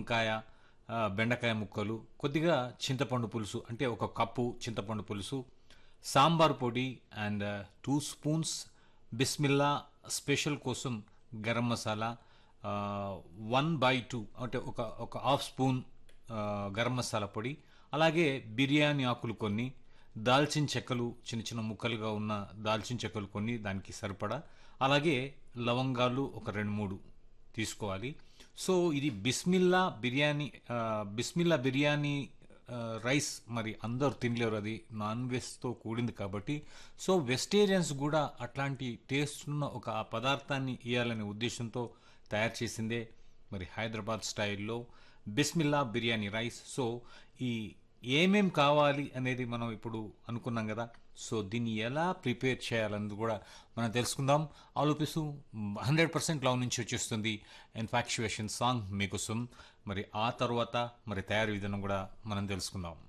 వంకాయ ఆ, బెండకాయ ముక్కలు కొద్దిగా చింతపండు పులుసు అంటే ఒక కప్పు చింతపండు పులుసు సాంబార్ పొడి and two spoons Bismillah special కోసం garam masala one by two అంటే ఒక ఒక హాఫ్ స్పూన్ ఆ, గరం మసాలా పొడి అలాగే బిర్యానీ ఆకులు కొన్ని దాల్చిన చెక్కలు చిన్న చిన్న ముక్కలుగా ఉన్న దాల్చిన చెక్కలు కొన్ని దానికి సరిపడా అలాగే లవంగాలు ఒక రెండు మూడు తీసుకోవాలి సో ఇది బిస్మిల్లా బిర్యానీ ఆ, బిస్మిల్లా బిర్యానీ ఆ, రైస్ మరి అందరు తినలేరు అది నాన్ వెజ్తో కూడింది కాబట్టి సో వెజిటేరియన్స్ కూడా అట్లాంటి టేస్ట్ ఉన్న ఒక ఆ పదార్థాన్ని ఇవ్వాలనే ఉద్దేశంతో తయారు చేసిందే మరి హైదరాబాద్ స్టైల్లో బిస్మిల్లా బిర్యానీ రైస్ సో ఈ ఏమేం కావాలి అనేది మనం ఇప్పుడు అనుకున్నాం కదా సో దీన్ని ఎలా ప్రిపేర్ చేయాలన్నది కూడా మనం తెలుసుకుందాం ఆలోపిస్తూ హండ్రెడ్ పర్సెంట్ లవ్ నుంచి వచ్చేస్తుంది ఇన్ఫాక్చువేషన్ సాంగ్ మీకోసం మరి ఆ తర్వాత మరి తయారీ విధానం కూడా మనం తెలుసుకుందాం